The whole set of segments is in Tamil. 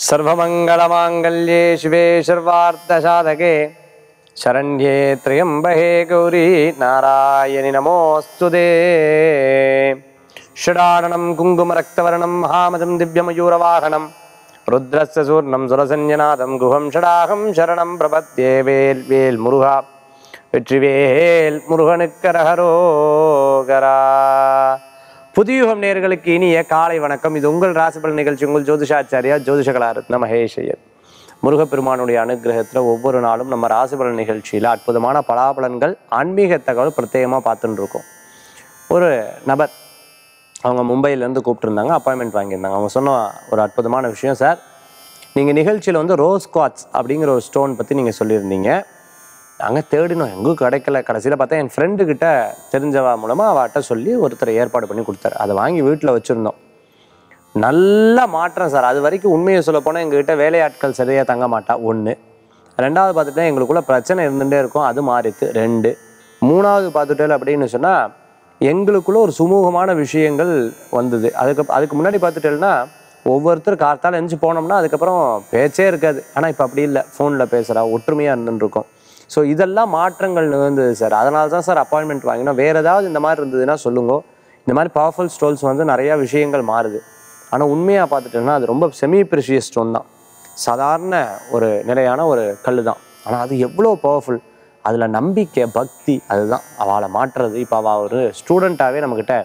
सर्वमङ्गलमाङ्गल्ये शिवे सर्वार्थसाधके शरण्ये त्र्यम्बहे गौरी नारायणि नमोऽस्तु ते षडाननं कुङ्कुमरक्तवर्णं महामदं दिव्यमयूरवाहनं रुद्रस्य सूर्णं सुरसंज्ञनादं गुहं षडाहं शरणं प्रपद्ये வேல் வேல் முருகா வெற்றிவேல் முருகனுக்கரகரோகரா புதியுகம் நேர்களுக்கு இனிய காலை வணக்கம் இது உங்கள் ராசிபலன் நிகழ்ச்சி உங்கள் ஜோதிஷாச்சாரியா ஜோதிஷகலா ரத்ன மகேஷ் ஐயர் முருகப்பெருமானுடைய அனுகிரகத்தில் ஒவ்வொரு நாளும் நம்ம ராசிபலன் நிகழ்ச்சியில் அற்புதமான பலாபலன்கள் ஆன்மீக தகவல் பிரத்யேகமாக பார்த்துட்டு இருக்கோம் ஒரு நபர் அவங்க மும்பையிலேருந்து கூப்பிட்டுருந்தாங்க அப்பாயின்மெண்ட் வாங்கியிருந்தாங்க அவங்க சொன்ன ஒரு அற்புதமான விஷயம் சார் நீங்கள் நிகழ்ச்சியில் வந்து ரோஸ் குவாட்ஸ் அப்படிங்கிற ஒரு ஸ்டோன் பற்றி நீங்கள் சொல்லியிருந்தீங்க நாங்கள் தேடினோம் எங்கும் கிடைக்கல கடைசியில் பார்த்தா என் ஃப்ரெண்டு கிட்ட தெரிஞ்சவா மூலமாக அவட்ட சொல்லி ஒருத்தர் ஏற்பாடு பண்ணி கொடுத்தாரு அதை வாங்கி வீட்டில் வச்சுருந்தோம் நல்ல மாற்றம் சார் அது வரைக்கும் உண்மையை சொல்ல போனால் எங்ககிட்ட வேலையாட்கள் சரியாக தங்க மாட்டா ஒன்று ரெண்டாவது பார்த்துட்டா எங்களுக்குள்ள பிரச்சனை இருந்துகிட்டே இருக்கும் அது மாறித்து ரெண்டு மூணாவது பார்த்துட்டேன் அப்படின்னு சொன்னால் எங்களுக்குள்ள ஒரு சுமூகமான விஷயங்கள் வந்தது அதுக்கு அதுக்கு முன்னாடி பார்த்துட்டேன்னா ஒவ்வொருத்தர் கார்த்தால எழுந்து போனோம்னா அதுக்கப்புறம் பேச்சே இருக்காது ஆனால் இப்போ அப்படி இல்லை ஃபோனில் பேசுகிறா ஒற்றுமையாக இருந்துட்டு இருக்கோம் ஸோ இதெல்லாம் மாற்றங்கள் நிகழ்ந்தது சார் அதனால தான் சார் அப்பாயின்மெண்ட் வாங்கினோம் வேறு ஏதாவது இந்த மாதிரி இருந்ததுன்னா சொல்லுங்க இந்த மாதிரி பவர்ஃபுல் ஸ்டோல்ஸ் வந்து நிறையா விஷயங்கள் மாறுது ஆனால் உண்மையாக பார்த்துட்டோம்னா அது ரொம்ப செமி ப்ரெஷியஸ் ஸ்டோன் தான் சாதாரண ஒரு நிலையான ஒரு கல் தான் ஆனால் அது எவ்வளோ பவர்ஃபுல் அதில் நம்பிக்கை பக்தி அதுதான் அவளை மாற்றுறது இப்போ அவள் ஒரு ஸ்டூடெண்ட்டாகவே நம்மக்கிட்ட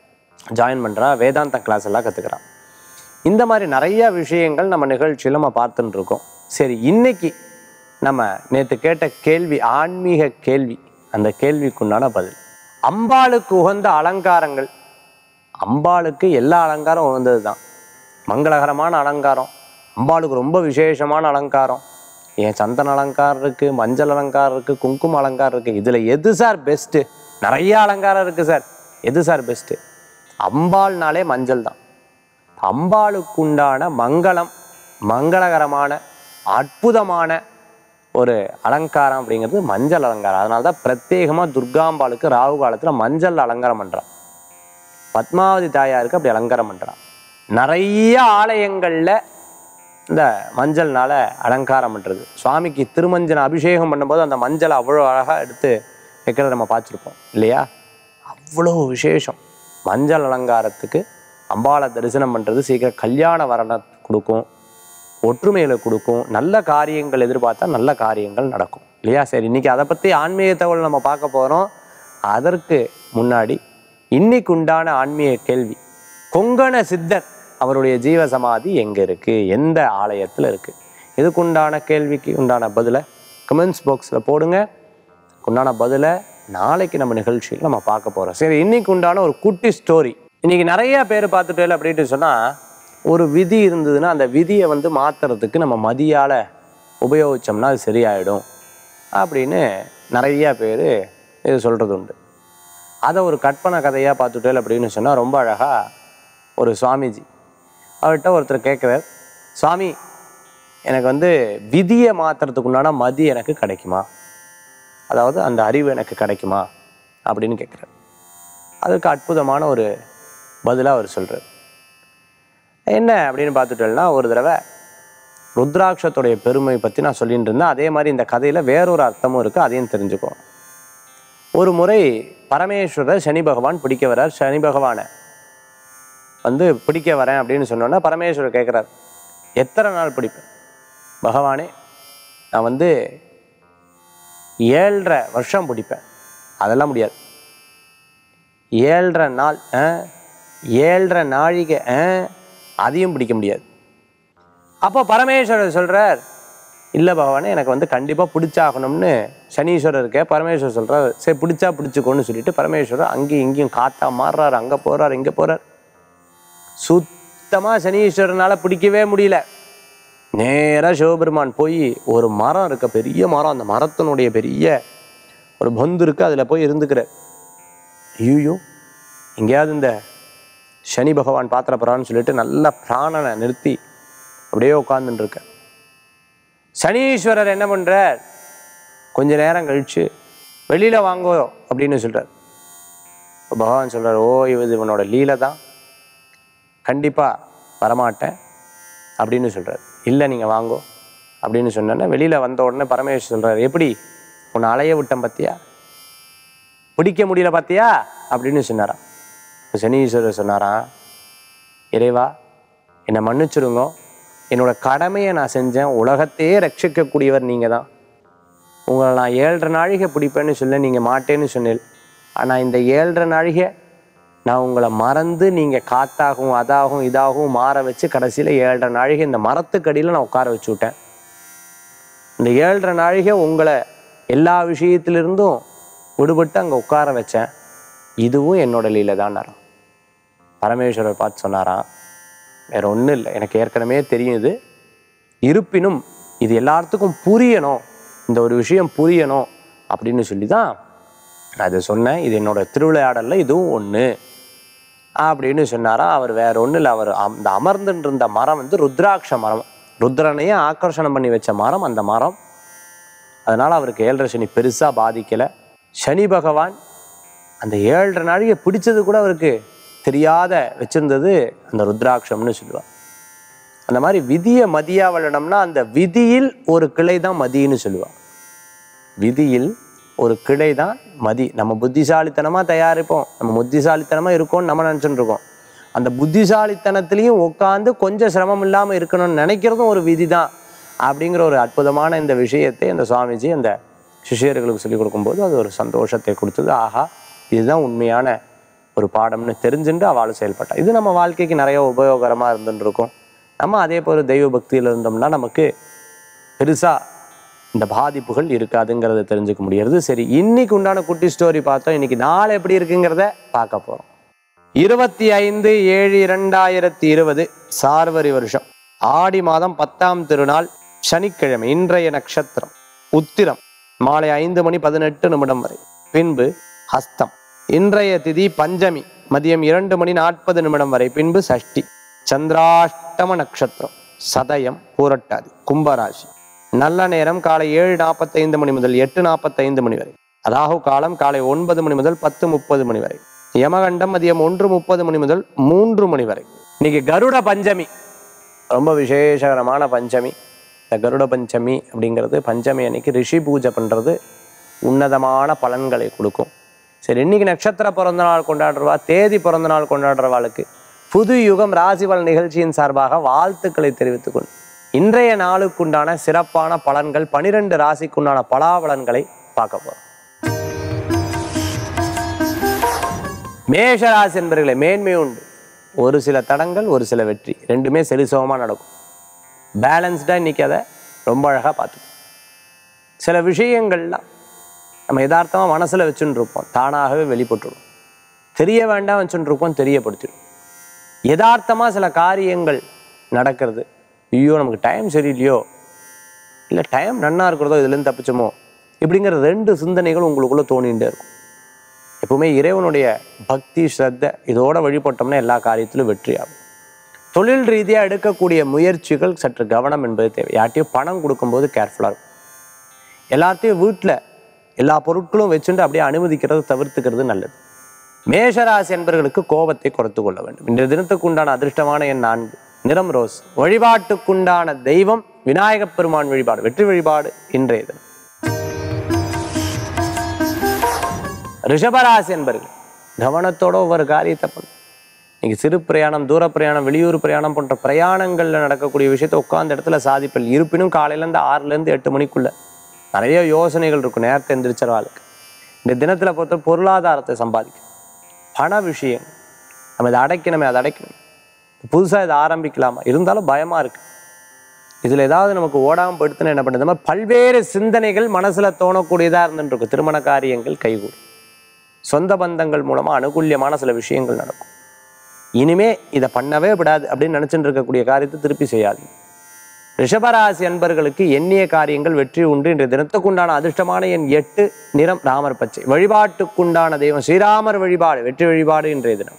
ஜாயின் பண்ணுறா வேதாந்தா கிளாஸ் எல்லாம் கற்றுக்கிறான் இந்த மாதிரி நிறைய விஷயங்கள் நம்ம நிகழ்ச்சியில் நம்ம பார்த்துட்டு இருக்கோம் சரி இன்னைக்கு நம்ம நேற்று கேட்ட கேள்வி ஆன்மீக கேள்வி அந்த கேள்விக்குண்டான பதில் அம்பாளுக்கு உகந்த அலங்காரங்கள் அம்பாளுக்கு எல்லா அலங்காரம் உகந்தது தான் மங்களகரமான அலங்காரம் அம்பாளுக்கு ரொம்ப விசேஷமான அலங்காரம் ஏன் சந்தன அலங்காரம் இருக்குது மஞ்சள் அலங்காரம் இருக்குது குங்கும அலங்காரம் இருக்குது இதில் எது சார் பெஸ்ட்டு நிறைய அலங்காரம் இருக்குது சார் எது சார் பெஸ்ட்டு அம்பாள்னாலே மஞ்சள் தான் அம்பாளுக்கு உண்டான மங்களம் மங்களகரமான அற்புதமான ஒரு அலங்காரம் அப்படிங்கிறது மஞ்சள் அலங்காரம் அதனால தான் பிரத்யேகமாக துர்காம்பாளுக்கு ராகு காலத்தில் மஞ்சள் அலங்காரம் பண்ணுறான் பத்மாவதி தாயாருக்கு அப்படி அலங்காரம் பண்ணுறான் நிறைய ஆலயங்களில் இந்த மஞ்சள்னால அலங்காரம் பண்ணுறது சுவாமிக்கு திருமஞ்சன அபிஷேகம் பண்ணும்போது அந்த மஞ்சளை அவ்வளோ அழகாக எடுத்து வைக்கிறத நம்ம பார்த்துருப்போம் இல்லையா அவ்வளோ விசேஷம் மஞ்சள் அலங்காரத்துக்கு அம்பாளை தரிசனம் பண்ணுறது சீக்கிரம் கல்யாண வரண கொடுக்கும் ஒற்றுமையில கொடுக்கும் நல்ல காரியங்கள் எதிர்பார்த்தா நல்ல காரியங்கள் நடக்கும் இல்லையா சரி இன்னைக்கு அதை பற்றி ஆன்மீக தகவல் நம்ம பார்க்க போகிறோம் அதற்கு முன்னாடி இன்னைக்கு உண்டான ஆன்மீக கேள்வி கொங்கண சித்தர் அவருடைய ஜீவ சமாதி எங்கே இருக்குது எந்த ஆலயத்தில் இருக்குது இதுக்கு உண்டான கேள்விக்கு உண்டான பதிலை கமெண்ட்ஸ் பாக்ஸில் போடுங்க உண்டான பதிலை நாளைக்கு நம்ம நிகழ்ச்சியில் நம்ம பார்க்க போகிறோம் சரி இன்னைக்கு உண்டான ஒரு குட்டி ஸ்டோரி இன்னைக்கு நிறைய பேர் பார்த்துட்டே அப்படின்ட்டு சொன்னால் ஒரு விதி இருந்ததுன்னா அந்த விதியை வந்து மாற்றுறதுக்கு நம்ம மதியால் உபயோகிச்சோம்னா அது சரியாயிடும் அப்படின்னு நிறைய பேர் இது சொல்கிறது உண்டு அதை ஒரு கற்பனை கதையாக பார்த்துட்டேன் அப்படின்னு சொன்னால் ரொம்ப அழகாக ஒரு சுவாமிஜி அவர்கிட்ட ஒருத்தர் கேட்குறார் சுவாமி எனக்கு வந்து விதியை மாற்றுறதுக்கு உண்டான மதி எனக்கு கிடைக்குமா அதாவது அந்த அறிவு எனக்கு கிடைக்குமா அப்படின்னு கேட்குறார் அதுக்கு அற்புதமான ஒரு பதிலாக அவர் சொல்கிறார் என்ன அப்படின்னு பார்த்துட்டோம்னா ஒரு தடவை ருத்ராட்சத்துடைய பெருமை பற்றி நான் சொல்லிட்டு இருந்தேன் அதே மாதிரி இந்த கதையில் வேறொரு அர்த்தமும் இருக்குது அதையும் தெரிஞ்சுக்கோ ஒரு முறை பரமேஸ்வரர் சனி பகவான் பிடிக்க வர்றார் சனி பகவானை வந்து பிடிக்க வரேன் அப்படின்னு சொன்னோன்னா பரமேஸ்வரர் கேட்குறார் எத்தனை நாள் பிடிப்பேன் பகவானே நான் வந்து ஏழரை வருஷம் பிடிப்பேன் அதெல்லாம் முடியாது ஏழரை நாள் ஆ, ஏழரை நாழிகை ஆ, அதையும் பிடிக்க முடியாது அப்போ பரமேஸ்வரர் சொல்கிறார் இல்லை பகவானே எனக்கு வந்து கண்டிப்பாக பிடிச்சாகணும்னு சனீஸ்வரருக்கு பரமேஸ்வரர் சொல்கிறார் சரி பிடிச்சா பிடிச்சிக்கோன்னு சொல்லிட்டு பரமேஸ்வரர் அங்கேயும் இங்கேயும் காத்தா மாறுறாரு அங்கே போகிறார் இங்கே போகிறார் சுத்தமாக சனீஸ்வரனால பிடிக்கவே முடியல நேராக சிவபெருமான் போய் ஒரு மரம் இருக்க பெரிய மரம் அந்த மரத்தினுடைய பெரிய ஒரு பொந்து இருக்கு அதில் போய் இருந்துக்கிறார் ஐயோ எங்கேயாவது இந்த சனி பகவான் பாத்திர போகிறான்னு சொல்லிட்டு நல்ல பிராணனை நிறுத்தி அப்படியே உட்காந்துட்டு இருக்க சனீஸ்வரர் என்ன பண்றார் கொஞ்ச நேரம் கழிச்சு வெளியில வாங்கோ அப்படின்னு சொல்றார் அப்ப பகவான் சொல்றார் ஓ இது இவனோட லீலை தான் கண்டிப்பா வரமாட்டேன் அப்படின்னு சொல்றார் இல்லை நீங்கள் வாங்கோ அப்படின்னு சொன்னோன்னே வெளியில் வந்த உடனே பரமேஸ்வர் சொல்கிறார் எப்படி உன்னை அலைய விட்டேன் பார்த்தியா பிடிக்க முடியல பார்த்தியா அப்படின்னு சொன்னாராம் இப்ப சனீஸ்வரர் சொன்னாராம் இறைவா என்னை மன்னிச்சிடுங்க என்னோட கடமையை நான் செஞ்சேன் உலகத்தையே ரட்சிக்கக்கூடியவர் நீங்கள் தான் உங்களை நான் ஏழரை நாழிகை பிடிப்பேன்னு சொல்ல நீங்கள் மாட்டேன்னு சொன்னேன் ஆனால் இந்த ஏழரை நாழிகை நான் உங்களை மறந்து நீங்கள் காத்தாகவும் அதாகவும் இதாகவும் மாற வச்சு கடைசியில் ஏழரை நாழிகை இந்த மரத்துக்கடியில் நான் உட்கார வச்சு விட்டேன் இந்த ஏழரை நாழிகை உங்களை எல்லா விஷயத்திலிருந்தும் விடுபட்டு அங்கே உட்கார வச்சேன் இதுவும் என்னோட லீலை தான் பரமேஸ்வரர் பார்த்து சொன்னாராம் வேற ஒன்றும் இல்லை எனக்கு ஏற்கனவே தெரியும் இது இருப்பினும் இது எல்லாத்துக்கும் புரியணும் இந்த ஒரு விஷயம் புரியணும் அப்படின்னு சொல்லி தான் அது சொன்னேன் இது என்னோட திருவிளையாடல்ல இதுவும் ஒன்று அப்படின்னு சொன்னாரா அவர் வேற ஒன்றும் இல்லை அவர் அந்த அமர்ந்துட்டு இருந்த மரம் வந்து ருத்ராட்ச மரம் ருத்ரனையே ஆக்கர்ஷணம் பண்ணி வச்ச மரம் அந்த மரம் அதனால அவருக்கு ஏழரை சனி பெருசாக பாதிக்கலை சனி பகவான் அந்த ஏழரை நாழிகை பிடிச்சது கூட அவருக்கு தெரியாத வச்சிருந்தது அந்த ருத்ராட்சம்னு சொல்லுவார் அந்த மாதிரி விதியை மதியா வளனம்னா அந்த விதியில் ஒரு கிளை தான் மதின்னு சொல்லுவாள் விதியில் ஒரு கிளை தான் மதி நம்ம புத்திசாலித்தனமாக தயாரிப்போம் நம்ம புத்திசாலித்தனமாக இருக்கோம்னு நம்ம நினச்சிட்டு இருக்கோம் அந்த புத்திசாலித்தனத்திலையும் உட்காந்து கொஞ்சம் சிரமம் இல்லாமல் இருக்கணும்னு நினைக்கிறதும் ஒரு விதி தான் அப்படிங்கிற ஒரு அற்புதமான இந்த விஷயத்தை அந்த சுவாமிஜி அந்த சிஷியர்களுக்கு சொல்லிக் கொடுக்கும்போது அது ஒரு சந்தோஷத்தை கொடுத்தது ஆஹா இதுதான் உண்மையான ஒரு பாடம்னு தெரிஞ்சுட்டு அவளும் செயல்பட்டா இது நம்ம வாழ்க்கைக்கு நிறைய உபயோகரமாக இருந்துட்டு இருக்கும் நம்ம அதே போல் தெய்வ பக்தியில் இருந்தோம்னா நமக்கு பெருசாக இந்த பாதிப்புகள் இருக்காதுங்கிறத தெரிஞ்சுக்க முடியறது சரி இன்னைக்கு உண்டான குட்டி ஸ்டோரி பார்த்தோம் இன்னைக்கு நாள் எப்படி இருக்குங்கிறத பார்க்க போகிறோம் இருபத்தி ஐந்து ஏழு இரண்டாயிரத்தி இருபது சார்வரி வருஷம் ஆடி மாதம் பத்தாம் திருநாள் சனிக்கிழமை இன்றைய நட்சத்திரம் உத்திரம் மாலை ஐந்து மணி பதினெட்டு நிமிடம் வரை பின்பு ஹஸ்தம் இன்றைய திதி பஞ்சமி மதியம் இரண்டு மணி நாற்பது நிமிடம் வரை பின்பு சஷ்டி சந்திராஷ்டம நட்சத்திரம் சதயம் பூரட்டாதி கும்பராசி நல்ல நேரம் காலை ஏழு நாற்பத்தைந்து மணி முதல் எட்டு நாற்பத்தைந்து மணி வரை ராகு காலம் காலை ஒன்பது மணி முதல் பத்து முப்பது மணி வரை யமகண்டம் மதியம் ஒன்று முப்பது மணி முதல் மூன்று மணி வரை இன்னைக்கு கருட பஞ்சமி ரொம்ப விசேஷகரமான பஞ்சமி இந்த கருட பஞ்சமி அப்படிங்கிறது பஞ்சமி அன்னைக்கு ரிஷி பூஜை பண்ணுறது உன்னதமான பலன்களை கொடுக்கும் சரி இன்னைக்கு நட்சத்திர பிறந்த நாள் கொண்டாடுறவா தேதி பிறந்த நாள் கொண்டாடுறவாளுக்கு புது யுகம் ராசிபல் நிகழ்ச்சியின் சார்பாக வாழ்த்துக்களை தெரிவித்துக் கொண்டு இன்றைய நாளுக்குண்டான சிறப்பான பலன்கள் பனிரெண்டு ராசிக்குண்டான பலாபலன்களை பார்க்க போறோம் மேஷ ராசி என்பர்களே மேன்மை உண்டு ஒரு சில தடங்கள் ஒரு சில வெற்றி ரெண்டுமே செலிசோகமாக நடக்கும் பேலன்ஸ்டாக இன்னைக்கு அதை ரொம்ப அழகாக பார்த்துக்கணும் சில விஷயங்கள்லாம் நம்ம யதார்த்தமாக மனசில் வச்சுட்டு இருப்போம் தானாகவே வெளிப்பட்டுடும் தெரிய வேண்டாம் வச்சுட்டு இருப்போம் தெரியப்படுத்திடும் யதார்த்தமாக சில காரியங்கள் நடக்கிறது ஐயோ நமக்கு டைம் சரியில்லையோ இல்லை டைம் நன்னா இருக்கிறதோ இதுலேருந்து தப்பிச்சோமோ இப்படிங்கிற ரெண்டு சிந்தனைகள் உங்களுக்குள்ளே தோணிகிட்டே இருக்கும் எப்பவுமே இறைவனுடைய பக்தி ஸ்ரத்த இதோட வழிபட்டோம்னா எல்லா காரியத்திலும் வெற்றி ஆகும் தொழில் ரீதியாக எடுக்கக்கூடிய முயற்சிகள் சற்று கவனம் என்பது தேவை யார்ட்டையும் பணம் கொடுக்கும்போது கேர்ஃபுல்லாக இருக்கும் எல்லாத்தையும் வீட்டில் எல்லா பொருட்களும் வச்சுட்டு அப்படியே அனுமதிக்கிறத தவிர்த்துக்கிறது நல்லது மேஷராசி என்பவர்களுக்கு கோபத்தை குறைத்து கொள்ள வேண்டும் இன்றைய தினத்துக்கு உண்டான அதிர்ஷ்டமான எண் நான்கு நிறம் ரோஸ் வழிபாட்டுக்குண்டான தெய்வம் விநாயகப் பெருமான் வழிபாடு வெற்றி வழிபாடு இன்றைய தினம் ரிஷபராசி என்பர்கள் கவனத்தோட ஒவ்வொரு காரியத்தை பண்ணும் இன்னைக்கு சிறு பிரயாணம் தூர பிரயாணம் வெளியூர் பிரயாணம் போன்ற பிரயாணங்களில் நடக்கக்கூடிய விஷயத்தை உட்கார்ந்த இடத்துல சாதிப்பல் இருப்பினும் காலையிலேருந்து ஆறுலேருந்து எட்டு மணிக்குள்ள நிறைய யோசனைகள் இருக்கும் நேரத்தை எந்திரிச்சிடவாளுக்கு இந்த தினத்தில் பொறுத்த பொருளாதாரத்தை சம்பாதிக்கும் பண விஷயம் நம்ம இதை அடைக்கணுமே அதை அடைக்கணும் புதுசாக இதை ஆரம்பிக்கலாமா இருந்தாலும் பயமாக இருக்கு இதில் ஏதாவது நமக்கு ஓடாமல் போயிடுத்துன்னு என்ன பண்ணுறது இந்த மாதிரி பல்வேறு சிந்தனைகள் மனசில் தோணக்கூடியதாக இருந்துட்டு இருக்கும் திருமண காரியங்கள் கைகூடும் சொந்த பந்தங்கள் மூலமாக அனுகூல்யமான சில விஷயங்கள் நடக்கும் இனிமே இதை பண்ணவே விடாது அப்படின்னு நினச்சிட்டு இருக்கக்கூடிய காரியத்தை திருப்பி செய்யாதீங்க ரிஷபராசி அன்பர்களுக்கு எண்ணிய காரியங்கள் வெற்றி உண்டு இன்றைய தினத்துக்குண்டான அதிர்ஷ்டமான எண் எட்டு நிறம் ராமர் பச்சை வழிபாட்டுக்குண்டான தெய்வம் ஸ்ரீராமர் வழிபாடு வெற்றி வழிபாடு இன்றைய தினம்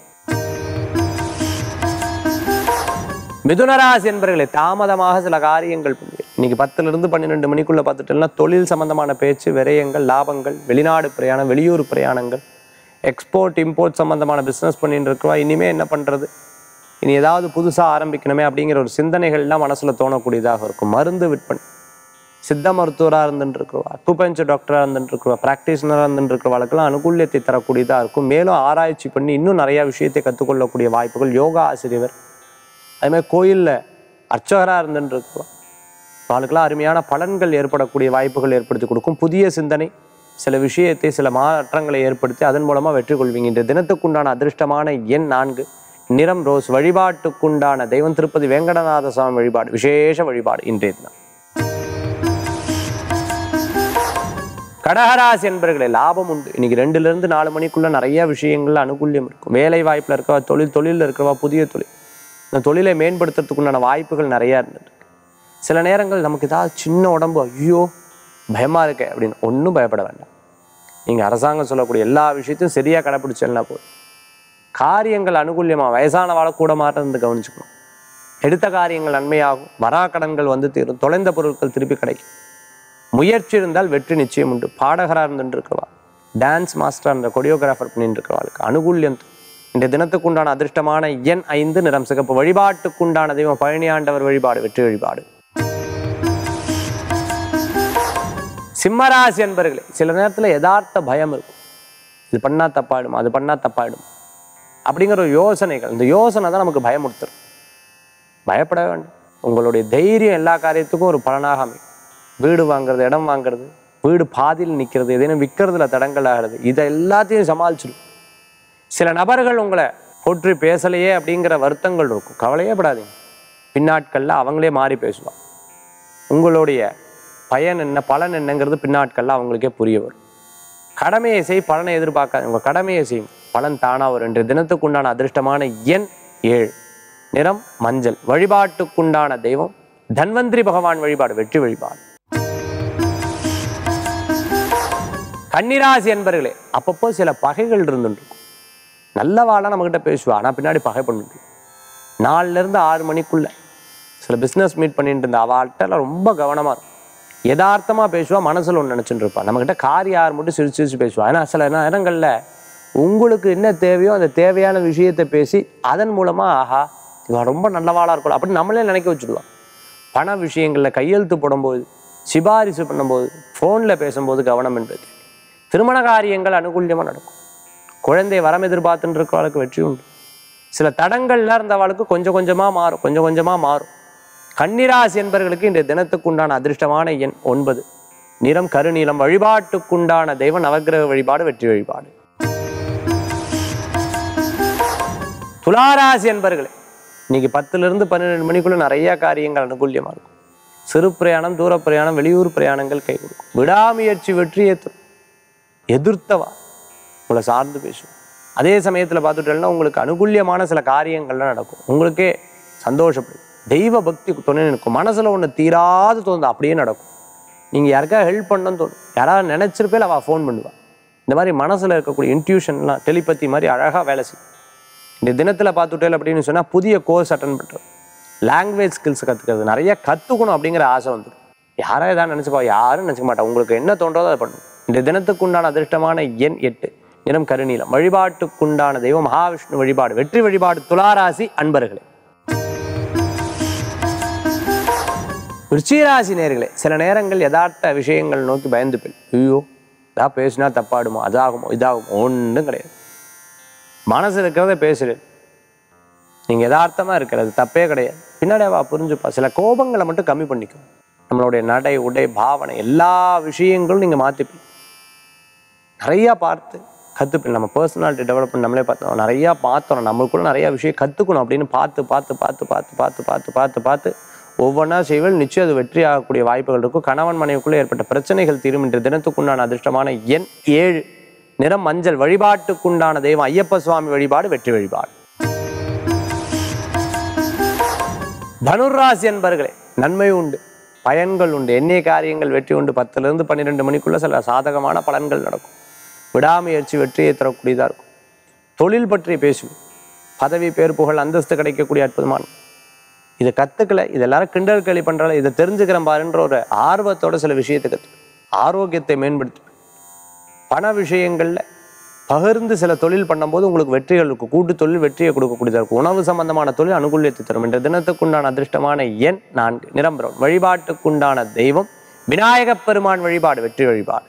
மிதுனராசி என்பர்களே தாமதமாக சில காரியங்கள் பண்ணுவீங்க. இன்னைக்கு பத்துல இருந்து பன்னிரெண்டு மணிக்குள்ள பார்த்துட்டோம்னா தொழில் சம்பந்தமான பேச்சு விரயங்கள் லாபங்கள் வெளிநாடு பிரயாணம் வெளியூர் பிரயாணங்கள் எக்ஸ்போர்ட் இம்போர்ட் சம்பந்தமான பிஸ்னஸ் பண்ணிட்டு இருக்கிறவா இனிமே என்ன பண்றது இனி ஏதாவது புதுசாக ஆரம்பிக்கணுமே அப்படிங்கிற ஒரு சிந்தனைகள்லாம் மனசில் தோணக்கூடியதாக இருக்கும் மருந்து விற்பனை சித்த மருத்துவராக இருந்துட்டு இருக்கிறவா அக்குபஞ்சர் டாக்டராக இருந்துட்டு இருக்கிறவா ப்ராக்டிஷனராக இருந்துட்டு இருக்கிறவாளுக்கெல்லாம் அனுகூல்யத்தை தரக்கூடியதாக இருக்கும் மேலும் ஆராய்ச்சி பண்ணி இன்னும் நிறையா விஷயத்தை கற்றுக்கொள்ளக்கூடிய வாய்ப்புகள் யோகா ஆசிரியர் அதே மாதிரி கோயிலில் அர்ச்சகராக இருந்துட்டு இருக்கிறவா அவளுக்கெல்லாம் அருமையான பலன்கள் ஏற்படக்கூடிய வாய்ப்புகள் ஏற்படுத்தி கொடுக்கும் புதிய சிந்தனை சில விஷயத்தை சில மாற்றங்களை ஏற்படுத்தி அதன் மூலமாக வெற்றி கொள்வீங்க இந்த தினத்துக்குண்டான அதிர்ஷ்டமான எண் நான்கு நிறம் ரோஸ் வழிபாட்டுக்குண்டான தெய்வம் திருப்பதி வெங்கடநாத சுவாமி வழிபாடு விசேஷ வழிபாடு இன்றைய தினம் கடகராசி என்பர்களே லாபம் உண்டு இன்னைக்கு ரெண்டுல இருந்து நாலு மணிக்குள்ள நிறைய விஷயங்கள்ல அனுகூல்யம் இருக்கும் வேலை வாய்ப்புல இருக்கவா தொழில் தொழிலில் இருக்கவா புதிய தொழில் இந்த தொழிலை மேம்படுத்துறதுக்குண்டான வாய்ப்புகள் நிறைய இருந்துட்டு இருக்கு. சில நேரங்கள் நமக்கு ஏதாவது சின்ன உடம்பு ஐயோ பயமா இருக்கே அப்படின்னு ஒன்றும் பயப்பட வேண்டாம் நீங்க அரசாங்கம் சொல்லக்கூடிய எல்லா விஷயத்தையும் சரியா கடைப்பிடிச்சேன்னா போதும் காரியங்கள் அனுகூல்யமா வயசான வாழ கூட மாட்டது கவனிச்சுக்கணும் எடுத்த காரியங்கள் நன்மையாகும் வரா கடன்கள் வந்து தீரும் தொலைந்த பொருட்கள் திருப்பி கிடைக்கும் முயற்சி இருந்தால் வெற்றி நிச்சயம் உண்டு பாடகராக இருந்துட்டு இருக்கவா டான்ஸ் மாஸ்டர் அந்த கொரியோகிராஃபர் பண்ணிட்டு இருக்கிறவாளுக்கு அனுகூல்யம் தரும். இந்த தினத்துக்குண்டான அதிர்ஷ்டமான எண் ஐந்து நிறம் சிகப்பு வழிபாட்டுக்குண்டான தெய்வம் பழனி ஆண்டவர் வழிபாடு வெற்றி வழிபாடு சிம்மராசி என்பர்களே சில நேரத்தில் யதார்த்த பயம் இருக்கும் இது பண்ணா தப்பாயிடும் அது பண்ணா தப்பாயிடும் அப்படிங்கிற ஒரு யோசனைகள் இந்த யோசனை தான் நமக்கு பயமுறுத்துரும் பயப்பட வேண்டாம் உங்களுடைய தைரியம் எல்லா காரியத்துக்கும் ஒரு பலனாக அமையும் வீடு வாங்குறது இடம் வாங்குறது வீடு பாதியில் நிற்கிறது எதேனும் விற்கிறதுல தடங்கள் ஆகிறது இதை எல்லாத்தையும் சமாளிச்சிடும் சில நபர்கள் உங்களை போற்றி பேசலையே அப்படிங்கிற வருத்தங்கள் இருக்கும் கவலையே படாதீங்க பின்னாட்களில் அவங்களே மாறி பேசுவாங்க உங்களுடைய பயன் என்ன பலன் என்னங்கிறது பின்னாட்களில் அவங்களுக்கே புரிய வரும் கடமையை செய் பலனை எதிர்பார்க்காது உங்கள் கடமையை செய்யும் பலன் தானா வரும் இன்றைய தினத்துக்குண்டான அதிர்ஷ்டமான எண் ஏழு நிறம் மஞ்சள் வழிபாட்டுக்குண்டான தெய்வம் தன்வந்திரி பகவான் வழிபாடு வெற்றி வழிபாடு கன்னிராசி என்பர்களே அப்பப்போ சில பகைகள் இருந்துருக்கும் நல்லவாளாக நம்மக்கிட்ட பேசுவா ஆனால் பின்னாடி பகை பண்ணிட்டு நாலுல இருந்து ஆறு மணிக்குள்ள சில பிஸ்னஸ் மீட் பண்ணிட்டு இருந்த அவள்கிட்ட ரொம்ப கவனமாக இருக்கும் யதார்த்தமாக பேசுவா மனசில் ஒன்று நினச்சிட்டு இருப்பா நம்மக்கிட்ட காரி யார் மட்டும் சிரிச்சு சிரிச்சு பேசுவா ஏன்னா சில நேரங்களில் உங்களுக்கு என்ன தேவையோ அந்த தேவையான விஷயத்தை பேசி அதன் மூலமாக ஆஹா இவன் ரொம்ப நல்லவாளாக இருக்கும் அப்படின்னு நம்மளே நினைக்க வச்சுடுவான் பண விஷயங்களில் கையெழுத்து போடும்போது சிபாரிசு பண்ணும்போது ஃபோனில் பேசும்போது கவனம் என்பது திருமண காரியங்கள் அனுகூல்யமாக நடக்கும் குழந்தை வரம் எதிர்பார்த்துட்டு இருக்கிறவளுக்கு வெற்றி உண்டு சில தடங்கள்லாம் இருந்தவளுக்கு கொஞ்சம் கொஞ்சமாக மாறும் கொஞ்சம் கொஞ்சமாக மாறும் கன்னிராசி என்பவர்களுக்கு இன்றைய தினத்துக்கு உண்டான அதிர்ஷ்டமான எண் ஒன்பது நிறம் கருநீலம் வழிபாட்டுக்குண்டான தெய்வ நவக்கிரக வழிபாடு வெற்றி வழிபாடு துளாராசி என்பர்களே இன்னைக்கு பத்துல இருந்து பன்னிரெண்டு மணிக்குள்ள நிறைய காரியங்கள் அனுகூல்யமா இருக்கும் சிறு பிரயாணம் தூர பிரயாணம் வெளியூர் பிரயாணங்கள் கை கொடுக்கும் விடாமுயற்சி வெற்றியை தரும் எதிர்த்தவா உங்களை சார்ந்து பேசும் அதே சமயத்தில் பார்த்துட்டேன்னா உங்களுக்கு அனுகூல்யமான சில காரியங்கள்லாம் நடக்கும் உங்களுக்கே சந்தோஷப்படும் தெய்வ பக்தி துணை இருக்கும் மனசுல ஒன்று தீராது தோணுது அப்படியே நடக்கும் நீங்க யாருக்காவது ஹெல்ப் பண்ணணும்னு தோணும் யாராவது நினைச்சிருப்பேல அவள் ஃபோன் பண்ணுவா இந்த மாதிரி மனசுல இருக்கக்கூடிய இன்ட்யூஷன்லாம் டெலிபதி மாதிரி அழகா வேலை செய்யும் இந்த தினத்தில் பார்த்துட்டேல் அப்படின்னு சொன்னால் புதிய கோர்ஸ் அட்டன் பண்ணுறது லாங்குவேஜ் ஸ்கில்ஸ் கற்றுக்கிறது நிறைய கற்றுக்கணும் அப்படிங்கிற ஆசை வந்துடும் யாரோ ஏதாவது நினச்சிப்பா யாரும் நினச்சிக்க மாட்டா உங்களுக்கு என்ன தோன்றதோ அதை பண்ணும் இந்த தினத்துக்குண்டான அதிர்ஷ்டமான எண் எட்டு நிறம் கருநீலம் வழிபாட்டுக்குண்டான தெய்வம் மகாவிஷ்ணு வழிபாடு வெற்றி வழிபாடு துளாராசி அன்பர்களே விருச்சிகராசி நேர்களே சில நேரங்கள் யதார்த்த விஷயங்கள் நோக்கி பயந்து போய் ஐயோ இதா பேசினா தப்பாடுமோ அதாகுமோ இதாகுமோ ஒன்றும் கிடையாது மனசு இருக்கிறத பேசுறது நீங்கள் யதார்த்தமாக இருக்கிறது தப்பே கிடையாது பின்னாடி அவள் புரிஞ்சுப்பா சில கோபங்களை மட்டும் கம்மி பண்ணிக்கும் நம்மளுடைய நடை உடை பாவனை எல்லா விஷயங்களும் நீங்கள் மாற்றிப்பீங்க நிறையா பார்த்து கற்றுப்பீங்க நம்ம பர்சனாலிட்டி டெவலப்மெண்ட் நம்மளே பார்த்தோம் நிறையா பார்த்தோம் நம்மளுக்குள்ள நிறையா விஷயம் கற்றுக்கணும் அப்படின்னு பார்த்து பார்த்து பார்த்து பார்த்து பார்த்து பார்த்து பார்த்து பார்த்து ஒவ்வொன்றா செய்வல் நிச்சயம் அது வெற்றி ஆகக்கூடிய வாய்ப்புகள் இருக்கும் கணவன் மனைவிக்குள்ளே ஏற்பட்ட பிரச்சனைகள் தீரும் என்ற தினத்துக்குண்டான அதிர்ஷ்டமான எண் ஏழு நிறம் மஞ்சள் வழிபாட்டுக்குண்டான தெய்வம் ஐயப்ப சுவாமி வழிபாடு வெற்றி வழிபாடு தனுராசி என்பர்களே நன்மை உண்டு பயன்கள் உண்டு எண்ணிய காரியங்கள் வெற்றி உண்டு பத்துல இருந்து பன்னிரெண்டு மணிக்குள்ள சில சாதகமான பலன்கள் நடக்கும் விடாமுயற்சி வெற்றியை தரக்கூடியதா இருக்கும் தொழில் பற்றி பேசுவோம் பதவி பேர் புகழ் அந்தஸ்து கிடைக்கக்கூடிய அற்புதமான இதை கத்துக்கல இது எல்லாரும் கிண்டல் கேலி பண்றால இதை தெரிஞ்சுக்கிறேன் பாருன்ற ஒரு ஆர்வத்தோட சில விஷயத்தை கத்து ஆரோக்கியத்தை மேம்படுத்து பண விஷயங்கள்ல பகிர்ந்து சில தொழில் பண்ணும்போது உங்களுக்கு வெற்றிகள் இருக்கும் கூட்டு தொழில் வெற்றியை கொடுக்கக்கூடியதாக இருக்கும் உணவு சம்பந்தமான தொழில் அனுகூலியத்தை தரும் என்ற தினத்துக்குண்டான அதிர்ஷ்டமான எண் நான்கு நிரம்பரம் வழிபாட்டுக்குண்டான தெய்வம் விநாயகப் பெருமான் வழிபாடு வெற்றி வழிபாடு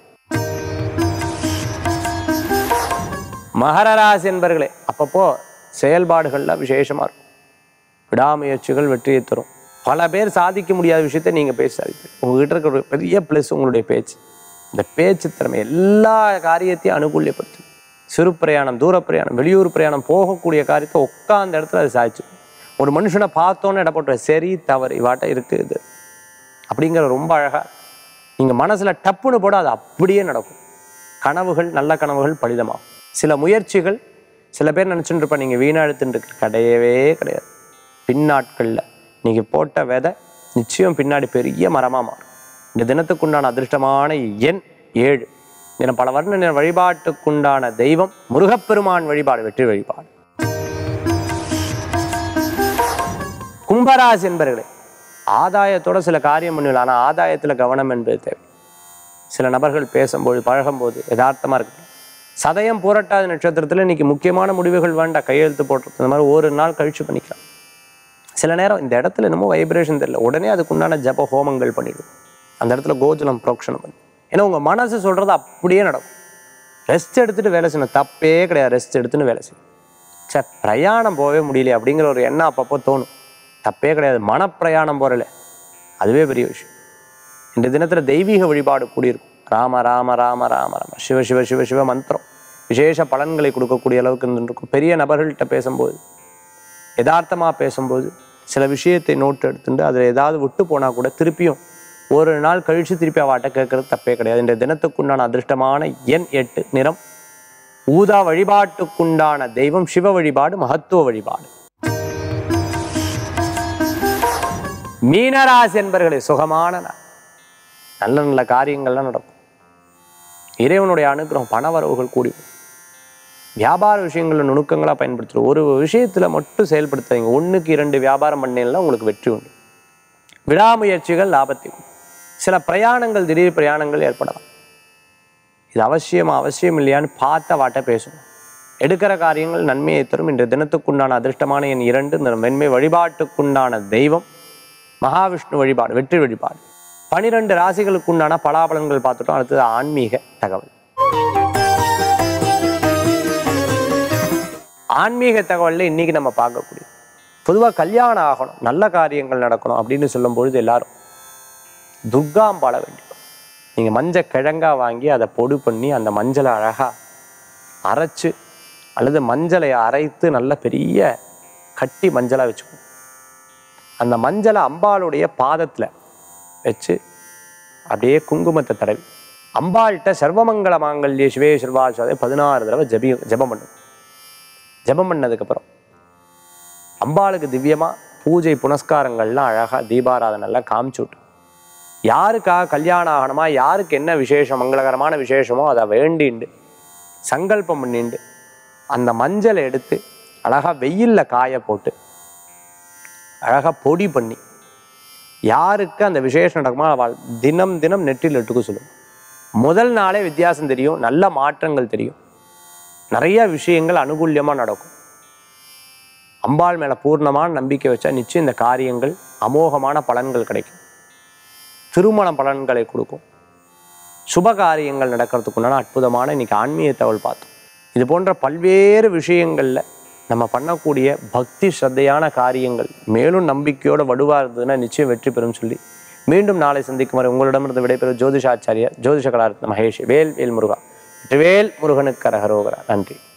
மகர ராசி என்பர்களே அப்பப்போ செயல்பாடுகள்ல விசேஷமா இருக்கும் விடாமுயற்சிகள் வெற்றியை தரும் பல பேர் சாதிக்க முடியாத விஷயத்தை நீங்க பேசி சாதிப்பீங்க உங்ககிட்ட இருக்கிற ஒரு பெரிய ப்ளஸ் உங்களுடைய பேச்சு இந்த பேச்சு திறமை எல்லா காரியத்தையும் அனுகூல்யப்படுத்தும் சிறு பிரயாணம் தூர பிரயாணம் வெளியூர் பிரயாணம் போகக்கூடிய காரியத்தை உட்கார்ந்த இடத்துல அது சாதிச்சு ஒரு மனுஷனை பார்த்தோன்னே இடப்பட்ட சரி தவறு இவாட்ட இருக்கு இது அப்படிங்கிற ரொம்ப அழகா நீங்க மனசுல டப்புன்னு போட அது அப்படியே நடக்கும் கனவுகள் நல்ல கனவுகள் பலிதமாகும் சில முயற்சிகள் சில பேர் நினச்சிட்டு இருப்பா நீங்கள் வீணாடுத்துட்டு இருக்கு கிடையவே கிடையாது பின்னாட்களில் நீங்கள் போட்ட விதை நிச்சயம் பின்னாடி பெரிய மரமாக மாறும் இந்த தினத்துக்குண்டான அதிர்ஷ்டமான எண் ஏழு தினம் பல வர்ண வழிபாட்டுக்குண்டான தெய்வம் முருகப்பெருமான் வழிபாடு வெற்றி வழிபாடு கும்பராசி என்பர்களே ஆதாயத்தோட சில காரியம் பண்ணுவீங்க ஆனால் ஆதாயத்தில் கவனம் என்பது தேவை சில நபர்கள் பேசும்போது பழகும்போது யதார்த்தமாக இருக்கு சதயம் பூரட்டாத நட்சத்திரத்தில் இன்னைக்கு முக்கியமான முடிவுகள் வேண்டாம் கையெழுத்து போட்டுறது இந்த மாதிரி ஒரு நாள் கழிச்சு பண்ணிக்கலாம் சில நேரம் இந்த இடத்துல என்னமோ வைப்ரேஷன் தெரியல உடனே அதுக்குண்டான ஜப ஹோமங்கள் பண்ணிடும் அந்த இடத்துல கோஜலம் புரோக்ஷனம் பண்ணி ஏன்னா உங்கள் மனசு சொல்கிறது அப்படியே நடக்கும் ரெஸ்ட் எடுத்துட்டு வேலை செய்யணும் தப்பே கிடையாது ரெஸ்ட் எடுத்துன்னு வேலை செய்யணும் சே பிரயாணம் போகவே முடியல அப்படிங்கிற ஒரு எண்ணம் அப்பப்போ தோணும் தப்பே கிடையாது மனப்பிரயாணம் போகிறல அதுவே பெரிய விஷயம் இந்த தினத்தில் தெய்வீக வழிபாடு கூடியிருக்கும் ராம ராம ராம ராம ராம சிவ சிவ சிவ சிவ மந்திரம் விசேஷ பலன்களை கொடுக்கக்கூடிய அளவுக்கு இருந்துருக்கும் பெரிய நபர்கள்ட்ட பேசும்போது யதார்த்தமாக பேசும்போது சில விஷயத்தை நோட்டு எடுத்துட்டு அதில் ஏதாவது விட்டு போனால் கூட திருப்பியும் ஒரு நாள் கழித்து திருப்பி அவாட்ட கேட்கறது தப்பே கிடையாது இந்த தினத்துக்குண்டான அதிர்ஷ்டமான எண் எட்டு நிறம் ஊதா வழிபாட்டுக்குண்டான தெய்வம் சிவ வழிபாடு மகத்துவ வழிபாடு மீனராசி என்பர்களே சுகமான நாள் நல்ல நல்ல காரியங்கள்லாம் நடக்கும் இறைவனுடைய அனுகிரகம் பணவரவுகள் கூடி வரும். வியாபார விஷயங்களில் நுணுக்கங்களாக பயன்படுத்துகிறோம் ஒரு விஷயத்தில் மட்டும் செயல்படுத்துறீங்க ஒன்றுக்கு இரண்டு வியாபாரம் பண்ணீங்கன்னா உங்களுக்கு வெற்றி உண்டு விடாமுயற்சிகள் லாபத்தை கொடுக்கும். சில பிரயாணங்கள் திடீர் பிரயாணங்கள் ஏற்படலாம் இது அவசியமா அவசியம் இல்லையான்னு பார்த்த வாட்ட பேசணும் எடுக்கிற காரியங்கள் நன்மையை தரும் இன்று தினத்துக்குண்டான அதிர்ஷ்டமான என் இரண்டு இந்த மென்மை வழிபாட்டுக்குண்டான தெய்வம் மகாவிஷ்ணு வழிபாடு வெற்றி வழிபாடு பனிரெண்டு ராசிகளுக்குண்டான பலாபலன்கள் பார்த்துட்டோம் அடுத்தது ஆன்மீக தகவல் ஆன்மீக தகவல்ல இன்னைக்கு நம்ம பார்க்கக்கூடிய பொதுவாக கல்யாணம் ஆகணும் நல்ல காரியங்கள் நடக்கணும் அப்படின்னு சொல்லும் பொழுது எல்லாரும் துர்காம்பாள வேண்டிக்கும் நீங்கள் மஞ்சள் கிழங்கா வாங்கி அதை பொடி பண்ணி அந்த மஞ்சளை அழகாக அரைச்சு அல்லது மஞ்சளை அரைத்து நல்ல பெரிய கட்டி மஞ்சளாக வச்சுக்கணும் அந்த மஞ்சளை அம்பாளுடைய பாதத்தில் வச்சு அப்படியே குங்குமத்தை தடவி அம்பாள்கிட்ட சர்வமங்கள மாங்கல்ய சிவே சிர்வாசாதே பதினாறு தடவை ஜபி ஜபம் பண்ணும் ஜபம் பண்ணதுக்கப்புறம் அம்பாளுக்கு திவ்யமாக பூஜை புனஸ்காரங்கள்லாம் அழகாக தீபாராதனெல்லாம் காமிச்சு விட்டு யாருக்காக கல்யாணம் ஆகணுமா யாருக்கு என்ன விசேஷம் மங்களகரமான விசேஷமோ அதை வேண்டிண்டு சங்கல்பம் பண்ணிண்டு அந்த மஞ்சளை எடுத்து அழகாக வெயிலில் காய போட்டு அழகாக பொடி பண்ணி யாருக்கு அந்த விசேஷம் நடக்குமோ அவள் தினம் தினம் நெற்றில் இட்டுக்க சொல்லும் முதல் நாளே வித்தியாசம் தெரியும் நல்ல மாற்றங்கள் தெரியும் நிறைய விஷயங்கள் அனுகூல்யமாக நடக்கும் அம்பாள் மேலே பூர்ணமான நம்பிக்கை வச்சா நிச்சயம் இந்த காரியங்கள் அமோகமான பலன்கள் கிடைக்கும் திருமண பலன்களை கொடுக்கும் சுப காரியங்கள் நடக்கிறதுக்குண்டான அற்புதமான இன்னைக்கு ஆன்மீக தகவல் பார்த்தோம் இது போன்ற பல்வேறு விஷயங்களில் நம்ம பண்ணக்கூடிய பக்தி ஸ்ரத்தையான காரியங்கள் மேலும் நம்பிக்கையோட வடுவா இருந்ததுன்னா நிச்சயம் வெற்றி பெறும் சொல்லி மீண்டும் நாளை சந்திக்கும் வரை உங்களிடமிருந்து விடைபெறும் ஜோதிஷாச்சாரியா ஜோதிஷ கலாரத்ன மகேஷ் வேல் வேல் முருகா வெற்றிவேல் முருகனுக்கு அரகரோகரா நன்றி